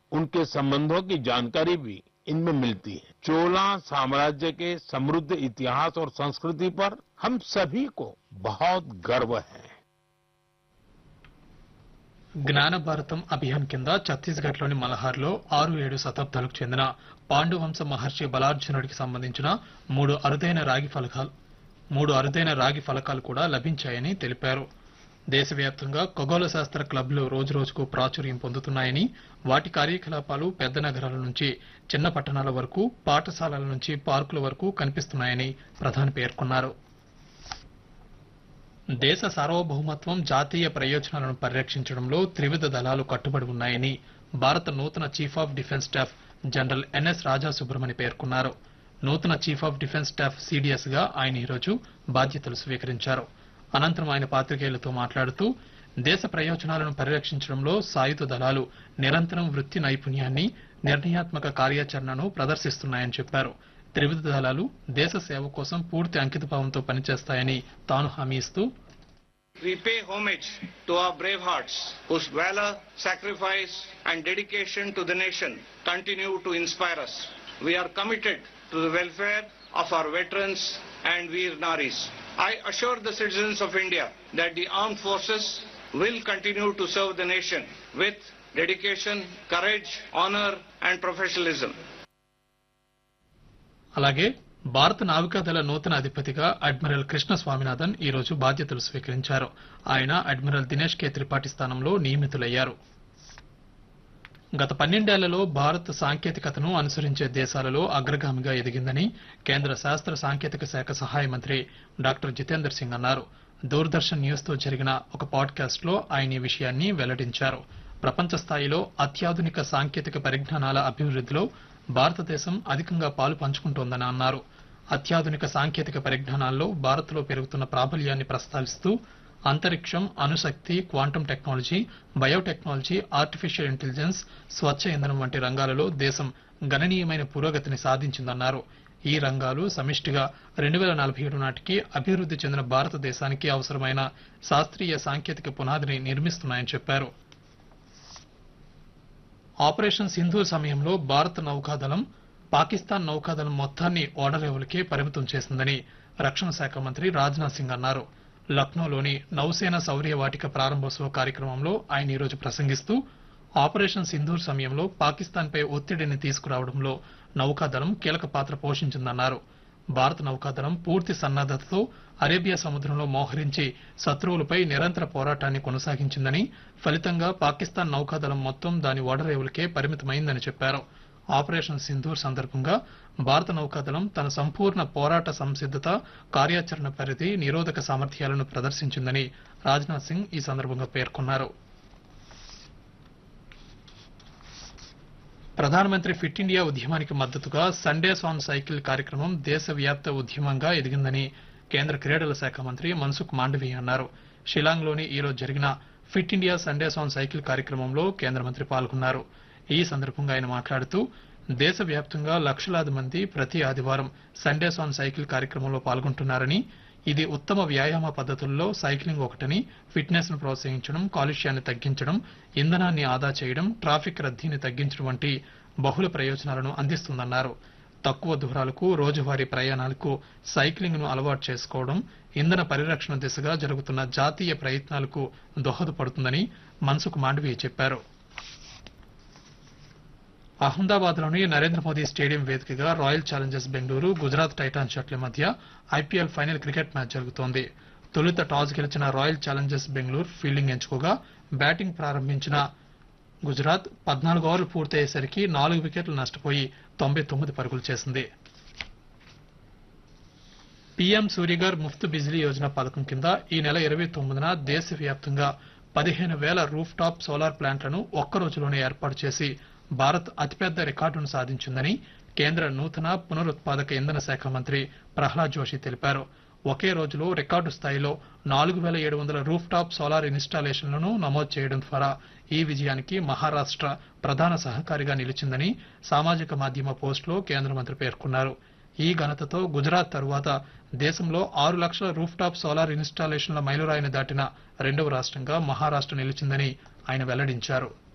उनके संबंधों की जानकारी भी इनमें मिलती है चोला साम्राज्य के समृद्ध इतिहास और संस्कृति पर हम सभी को बहुत गर्व है జ్ఞాన భారతం అభియాన్ కింద ఛత్తీస్గఢ్లోని మలహార్లో ఆరు ఏడు శతాబ్దాలకు చెందిన పాండువంశ మహర్షి బలార్జునుడికి సంబంధించిన మూడు అరుదైన రాగి ఫలకాలు మూడు అరుదైన రాగి ఫలకాలు కూడా లభించాయని తెలిపారు దేశవ్యాప్తంగా ఖగోళ శాస్త్ర క్లబ్లు రోజురోజుకు ప్రాచుర్యం పొందుతున్నాయని వాటి కార్యకలాపాలు పెద్ద నగరాల నుంచి చిన్న పట్టణాల వరకు పాఠశాలల నుంచి పార్కుల వరకు కనిపిస్తున్నాయని ప్రధాని పేర్కొన్నారు దేశ సార్వభౌమత్వం జాతీయ ప్రయోజనాలను పరిరక్షించడంలో త్రివిధ దళాలు కట్టుబడి ఉన్నాయని భారత నూతన chief of defence staff general N S Raja Subramani పేర్కొన్నారు నూతన chief of defence staff CDS గా ఆయన ఈరోజు బాధ్యతలు స్వీకరించారు అనంతరం ఆయన పాత్రికేయులతో మాట్లాడుతూ దేశ ప్రయోజనాలను పరిరక్షించడంలో సాయుధ దళాలు నిరంతరం వృత్తి నైపుణ్యాన్ని నిర్ణయాత్మక కార్యాచరణను ప్రదర్శిస్తున్నాయని చెప్పారు త్రివిధ దళాలు దేశ సేవ కోసం పూర్తి అంకితభావంతో పనిచేస్తాయని తాను హామీ ఇస్తూ We pay homage to our brave hearts whose valor, sacrifice and dedication to the nation continue to inspire us. We are committed to the welfare of our veterans and Veer Naris. I assure the citizens of India that the armed forces will continue to serve the nation with dedication, courage, honor and professionalism. అలాగే భారత నావికాదళ నూతన అధిపతిగా admiral Krishna Swaminathan ఈ రోజు బాధ్యతలు స్వీకరించారు ఆయన admiral Dinesh కే త్రిపాఠి స్థానంలో నియమితులయ్యారు గత పన్నెండేళ్లలో భారత్ సాంకేతికతను అనుసరించే దేశాలలో అగ్రగామిగా ఎదిగిందని కేంద్ర శాస్త్ర సాంకేతిక శాఖ సహాయ మంత్రి డాక్టర్ జితేందర్ సింగ్ అన్నారు దూరదర్శన్ న్యూస్ తో జరిగిన ఒక పాడ్కాస్ట్ లో ఆయన ఈ విషయాన్ని వెల్లడించారు ప్రపంచ స్థాయిలో అత్యాధునిక సాంకేతిక పరిజ్ఞానాల అభివృద్ధిలో భారతదేశం అధికంగా పాలు పంచుకుంటోందని అన్నారు అత్యాధునిక సాంకేతిక పరిజ్ఞానాల్లో భారత్లో పెరుగుతున్న ప్రాబల్యాన్ని ప్రస్తావిస్తూ అంతరిక్షం అణుశక్తి quantum technology biotechnology artificial intelligence స్వచ్ఛ ఇంధనం వంటి రంగాలలో దేశం గణనీయమైన పురోగతిని సాధించిందన్నారు ఈ రంగాలు సమిష్టిగా రెండు వేల నలభై ఏడు నాటికి అభివృద్ధి చెందిన భారతదేశానికి అవసరమైన శాస్త్రీయ సాంకేతిక పునాదిని నిర్మిస్తున్నాయని చెప్పారు ఆపరేషన్ సింధూర్ సమయంలో భారత నౌకాదళం పాకిస్తాన్ నౌకాదళం మొత్తాన్ని ఓడరేవులకే పరిమితం చేసిందని రక్షణ శాఖ మంత్రి రాజ్నాథ్ సింగ్ అన్నారు లక్నోలోని నౌసేన శౌర్య వాటిక ప్రారంభోత్సవ కార్యక్రమంలో ఆయన ఈరోజు ప్రసంగిస్తూ ఆపరేషన్ సింధూర్ సమయంలో పాకిస్తాన్పై ఒత్తిడిని తీసుకురావడంలో నౌకాదళం కీలక పాత్ర పోషించిందన్నారు భారత నౌకాదళం పూర్తి సన్నద్దతతో అరేబియా సముద్రంలో మోహరించి శత్రువులపై నిరంతర పోరాటాన్ని కొనసాగించిందని ఫలితంగా పాకిస్తాన్ నౌకాదళం మొత్తం దాని ఓడరేవులకే పరిమితమైందని చెప్పారు ఆపరేషన్ సింధూర్ సందర్భంగా భారత నౌకాదళం తన సంపూర్ణ పోరాట సంసిద్దత కార్యాచరణ పరిధి నిరోధక సామర్థ్యాలను ప్రదర్శించిందని రాజ్నాథ్ సింగ్ ఈ సందర్భంగా పేర్కొన్నారు ప్రధానమంత్రి ఫిట్ ఇండియా ఉద్యమానికి మద్దతుగా సండేస్ ఆన్ సైకిల్ కార్యక్రమం దేశవ్యాప్త ఉద్యమంగా ఎదిగిందని కేంద్ర క్రీడల శాఖ మంత్రి మన్సుఖ్ మాండవీయ అన్నారు షిలాంగ్లోని ఈరోజు జరిగిన fit India Sundays on cycle కార్యక్రమంలో కేంద్ర మంత్రి పాల్గొన్నారు ఈ సందర్భంగా ఆయన మాట్లాడుతూ దేశవ్యాప్తంగా లక్షలాది మంది ప్రతి ఆదివారం సండేస్ ఆన్ సైకిల్ కార్యక్రమంలో పాల్గొంటున్నారని ఇది ఉత్తమ వ్యాయామ పద్ధతుల్లో సైక్లింగ్ ఒకటని ఫిట్నెస్ ను ప్రోత్సహించడం కాలుష్యాన్ని తగ్గించడం ఇంధనాన్ని ఆదా చేయడం ట్రాఫిక్ రద్దీని తగ్గించడం వంటి బహుళ ప్రయోజనాలను అందిస్తుందన్నారు తక్కువ దూరాలకు రోజువారీ ప్రయాణాలకు సైక్లింగ్ ను అలవాటు చేసుకోవడం ఇంధన పరిరక్షణ దిశగా జరుగుతున్న జాతీయ ప్రయత్నాలకు దోహదపడుతుందని మన్సుఖ్ మాండవీయ చెప్పారు అహ్మదాబాద్ లోని నరేంద్ర మోదీ స్టేడియం వేదికగా royal challengers Bengaluru Gujarat titans జట్ల మధ్య ఐపీఎల్ ఫైనల్ క్రికెట్ మ్యాచ్ జరుగుతోంది తొలుత టాస్ గెలిచిన రాయల్ ఛాలెంజర్స్ బెంగళూరు ఫీల్డింగ్ ఎంచుకోగా బ్యాటింగ్ ప్రారంభించిన గుజరాత్ పద్నాలుగు ఓవర్లు పూర్తయ్యేసరికి నాలుగు వికెట్లు నష్టపోయి తొంభై తొమ్మిది పరుగులు చేసింది పీఎం సూర్యగర్ ముఫ్త్ బిజిలీ యోజన పథకం కింద ఈ నెల ఇరవై తొమ్మిదిన దేశవ్యాప్తంగా పదిహేను వేల రూఫ్ టాప్ సోలార్ ప్లాంట్లను ఒక్క రోజులోనే ఏర్పాటు చేసి భారత్ అతిపెద్ద రికార్డును సాధించిందని కేంద్ర నూతన పునరుత్పాదక ఇంధన శాఖ మంత్రి ప్రహ్లాద్ జోషి తెలిపారు ఒకే రోజులో రికార్డు స్థాయిలో నాలుగు వేల ఏడు వందల రూఫ్ టాప్ సోలార్ ఇన్స్టాలేషన్లను నమోదు చేయడం ద్వారా ఈ విజయానికి మహారాష్ట్ర ప్రధాన సహకారిగా నిలిచిందని సామాజిక మాధ్యమ పోస్టులో కేంద్ర మంత్రి పేర్కొన్నారు ఈ ఘనతతో గుజరాత్ తరువాత దేశంలో ఆరు లక్షల రూఫ్ టాప్ సోలార్ ఇన్స్టాలేషన్ల మైలురాయిని దాటిన రెండవ రాష్ట్రంగా మహారాష్ట్ర నిలిచిందని ఆయన వెల్లడించారు